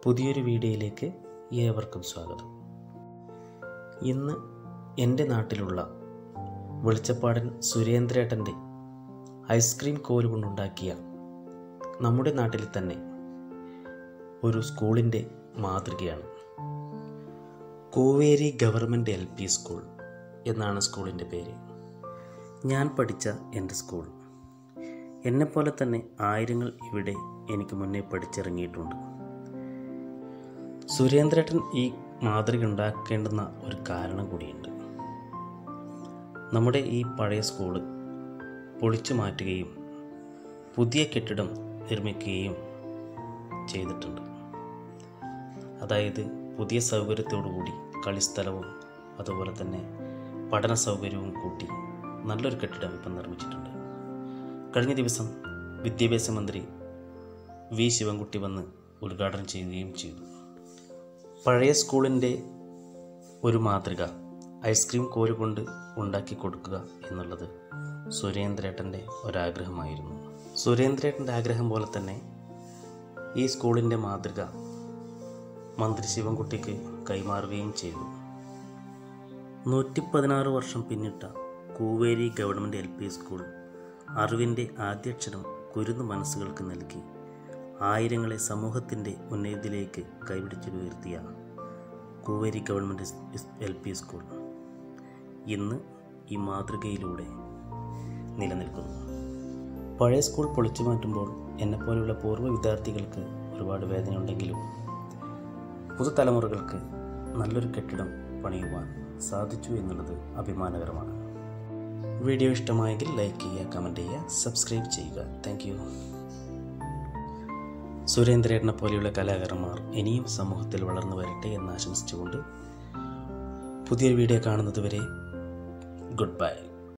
പുതിയൊരു വീഡിയോയിലേക്ക് ഏവർക്കും സ്വാഗതം ഇന്ന് എൻ്റെ നാട്ടിലുള്ള വെളിച്ചപ്പാടൻ സുരേന്ദ്രേട്ടൻ്റെ ഐസ്ക്രീം കോല് കൊണ്ടുണ്ടാക്കിയ നമ്മുടെ നാട്ടിൽ തന്നെ ഒരു സ്കൂളിൻ്റെ മാതൃകയാണ് Koveri government L P school എന്നാണ് സ്കൂളിൻ്റെ പേര് ഞാൻ പഠിച്ച എൻ്റെ സ്കൂൾ എന്നെപ്പോലെ തന്നെ ആയിരങ്ങൾ ഇവിടെ എനിക്ക് മുന്നേ പഠിച്ചിറങ്ങിയിട്ടുണ്ട് സുരേന്ദ്രേട്ടൻ ഈ മാതൃക ഉണ്ടാക്കേണ്ടുന്ന ഒരു കാരണം കൂടിയുണ്ട് നമ്മുടെ ഈ പഴയ സ്കൂള് പൊളിച്ചു മാറ്റുകയും പുതിയ കെട്ടിടം നിർമ്മിക്കുകയും ചെയ്തിട്ടുണ്ട് അതായത് പുതിയ സൗകര്യത്തോടുകൂടി കളിസ്ഥലവും അതുപോലെ തന്നെ പഠന സൗകര്യവും കൂട്ടി നല്ലൊരു കെട്ടിടം ഇപ്പം നിർമ്മിച്ചിട്ടുണ്ട് കഴിഞ്ഞ ദിവസം വിദ്യാഭ്യാസ മന്ത്രി വി ശിവൻകുട്ടി വന്ന് ഉദ്ഘാടനം ചെയ്യുകയും ചെയ്തു പഴയ സ്കൂളിൻ്റെ ഒരു മാതൃക ഐസ്ക്രീം കോല് കൊണ്ട് ഉണ്ടാക്കി കൊടുക്കുക എന്നുള്ളത് സുരേന്ദ്രേട്ടൻ്റെ ഒരാഗ്രഹമായിരുന്നു സുരേന്ദ്രേട്ടൻ്റെ ആഗ്രഹം പോലെ തന്നെ ഈ സ്കൂളിൻ്റെ മാതൃക മന്ത്രി ശിവൻകുട്ടിക്ക് കൈമാറുകയും ചെയ്തു നൂറ്റി പതിനാറ് വർഷം പിന്നിട്ട Kooveri government L P school അറിവിൻ്റെ ആദ്യാക്ഷരം കുരുന്നു മനസ്സുകൾക്ക് നൽകി ആയിരങ്ങളെ സമൂഹത്തിൻ്റെ ഉന്നതിയിലേക്ക് കൈപിടിച്ചുയർത്തിയ Kooveri government L P school ഇന്ന് ഈ മാതൃകയിലൂടെ നിലനിൽക്കുന്നു പഴയ സ്കൂൾ പൊളിച്ചു മാറ്റുമ്പോൾ എന്നെപ്പോലെയുള്ള പൂർവ്വ വിദ്യാർത്ഥികൾക്ക് ഒരുപാട് വേദനയുണ്ടെങ്കിലും പുതുതലമുറകൾക്ക് നല്ലൊരു കെട്ടിടം പണിയുവാൻ സാധിച്ചു എന്നുള്ളത് അഭിമാനകരമാണ് വീഡിയോ ഇഷ്ടമായെങ്കിൽ ലൈക്ക് ചെയ്യുക കമൻറ്റ് ചെയ്യുക സബ്സ്ക്രൈബ് ചെയ്യുക താങ്ക് യു സുരേന്ദ്രേട്ടനെ പോലെയുള്ള കലാകാരന്മാർ ഇനിയും സമൂഹത്തിൽ വളർന്നു വരട്ടെ എന്ന് ആശംസിച്ചുകൊണ്ട് പുതിയൊരു വീഡിയോ കാണുന്നത് വരെ ഗുഡ് ബൈ